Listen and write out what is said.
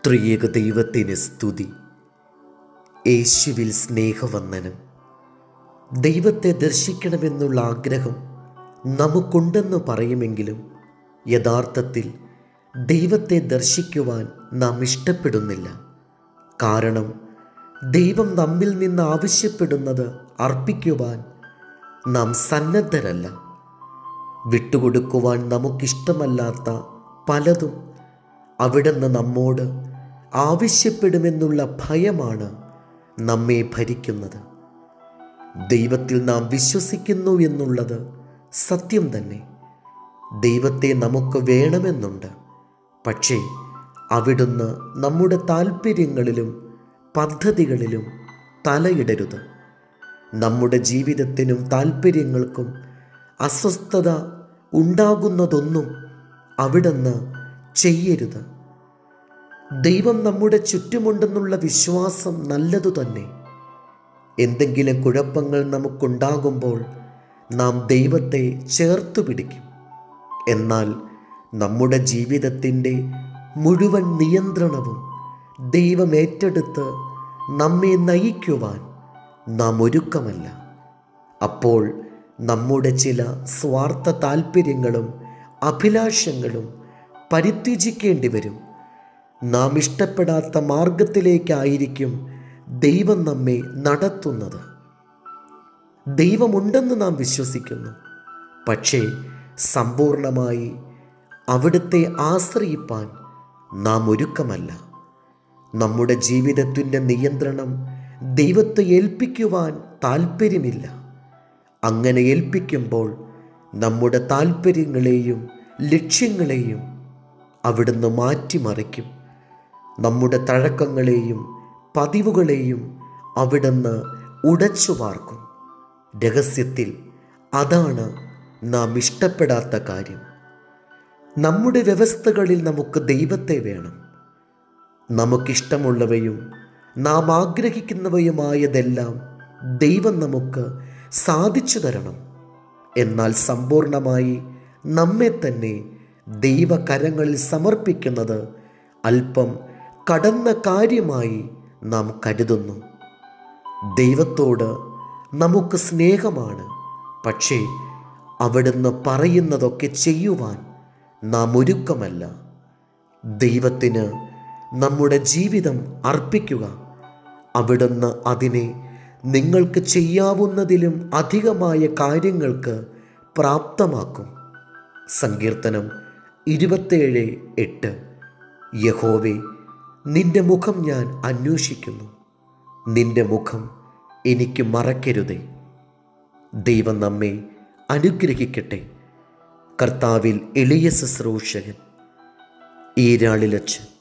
ത്രിയേക ദൈവത്തിന് സ്തുതി യേശുവിൽ സ്നേഹവന്ദനം ദൈവത്തെ ദർശിക്കണമെന്നുള്ള ആഗ്രഹം നമുക്കുണ്ടെന്ന് പറയുമെങ്കിലും യഥാർത്ഥത്തിൽ ദൈവത്തെ ദർശിക്കുവാൻ നാം ഇഷ്ടപ്പെടുന്നില്ല കാരണം ദൈവം നമ്മിൽ നിന്ന് ആവശ്യപ്പെടുന്നത് അർപ്പിക്കുവാൻ നാം സന്നദ്ധരല്ല വിട്ടുകൊടുക്കുവാൻ നമുക്കിഷ്ടമല്ലാത്ത പലതും അവിടുന്ന് നമ്മോട് ആവശ്യപ്പെടുമെന്നുള്ള ഭയമാണ് നമ്മെ ഭരിക്കുന്നത് ദൈവത്തിൽ നാം വിശ്വസിക്കുന്നു എന്നുള്ളത് സത്യം തന്നെ ദൈവത്തെ നമുക്ക് വേണമെന്നുണ്ട് പക്ഷേ അവിടുന്ന് നമ്മുടെ താല്പര്യങ്ങളിലും പദ്ധതികളിലും തലയിടരുത് നമ്മുടെ ജീവിതത്തിനും താല്പര്യങ്ങൾക്കും അസ്വസ്ഥത ഉണ്ടാകുന്നതൊന്നും അവിടുന്ന് ചെയ്യരുത് ദൈവം നമ്മുടെ ചുറ്റുമുണ്ടെന്നുള്ള വിശ്വാസം നല്ലതു തന്നെ എന്തെങ്കിലും കുഴപ്പങ്ങൾ നമുക്കുണ്ടാകുമ്പോൾ നാം ദൈവത്തെ ചേർത്തു പിടിക്കും എന്നാൽ നമ്മുടെ ജീവിതത്തിൻ്റെ മുഴുവൻ നിയന്ത്രണവും ദൈവം ഏറ്റെടുത്ത് നമ്മെ നയിക്കുവാൻ നാം ഒരുക്കമല്ല അപ്പോൾ നമ്മുടെ ചില സ്വാർത്ഥ താല്പര്യങ്ങളും അഭിലാഷങ്ങളും പരിത്യജിക്കേണ്ടി വരും നാം ഇഷ്ടപ്പെടാത്ത മാർഗത്തിലേക്കായിരിക്കും ദൈവം നമ്മെ നടത്തുന്നത് ദൈവമുണ്ടെന്ന് നാം വിശ്വസിക്കുന്നു പക്ഷേ സമ്പൂർണമായി അവിടുത്തെ ആശ്രയിപ്പാൻ നാം ഒരുക്കമല്ല നമ്മുടെ ജീവിതത്തിൻ്റെ നിയന്ത്രണം ദൈവത്തെ ഏൽപ്പിക്കുവാൻ താല്പര്യമില്ല അങ്ങനെ ഏൽപ്പിക്കുമ്പോൾ നമ്മുടെ താല്പര്യങ്ങളെയും ലക്ഷ്യങ്ങളെയും അവിടുന്ന് മാറ്റിമറിക്കും നമ്മുടെ തഴക്കങ്ങളെയും പതിവുകളെയും അവിടുന്ന് ഉടച്ചു വാർക്കും രഹസ്യത്തിൽ അതാണ് നാം ഇഷ്ടപ്പെടാത്ത കാര്യം നമ്മുടെ വ്യവസ്ഥകളിൽ നമുക്ക് ദൈവത്തെ വേണം നമുക്കിഷ്ടമുള്ളവയും നാം ആഗ്രഹിക്കുന്നവയുമായതെല്ലാം ദൈവം നമുക്ക് സാധിച്ചു തരണം എന്നാൽ സമ്പൂർണമായി നമ്മെ തന്നെ ദൈവകരങ്ങളിൽ സമർപ്പിക്കുന്നത് അല്പം കടന്ന കാര്യമായി നാം കരുതുന്നു ദൈവത്തോട് നമുക്ക് സ്നേഹമാണ് പക്ഷേ അവിടുന്ന് പറയുന്നതൊക്കെ ചെയ്യുവാൻ നാം ഒരുക്കമല്ല ദൈവത്തിന് നമ്മുടെ ജീവിതം അർപ്പിക്കുക അവിടുന്ന് അതിനെ നിങ്ങൾക്ക് ചെയ്യാവുന്നതിലും അധികമായ കാര്യങ്ങൾക്ക് പ്രാപ്തമാക്കും സങ്കീർത്തനം ഇരുപത്തേഴ് എട്ട് യഹോവേ നിന്റെ മുഖം ഞാൻ അന്വേഷിക്കുന്നു നിന്റെ മുഖം എനിക്ക് മറക്കരുതേ ദൈവം നമ്മെ അനുഗ്രഹിക്കട്ടെ കർത്താവിൽ എളിയ ശുശ്രൂഷകൻ ഈരാളിലച്ച്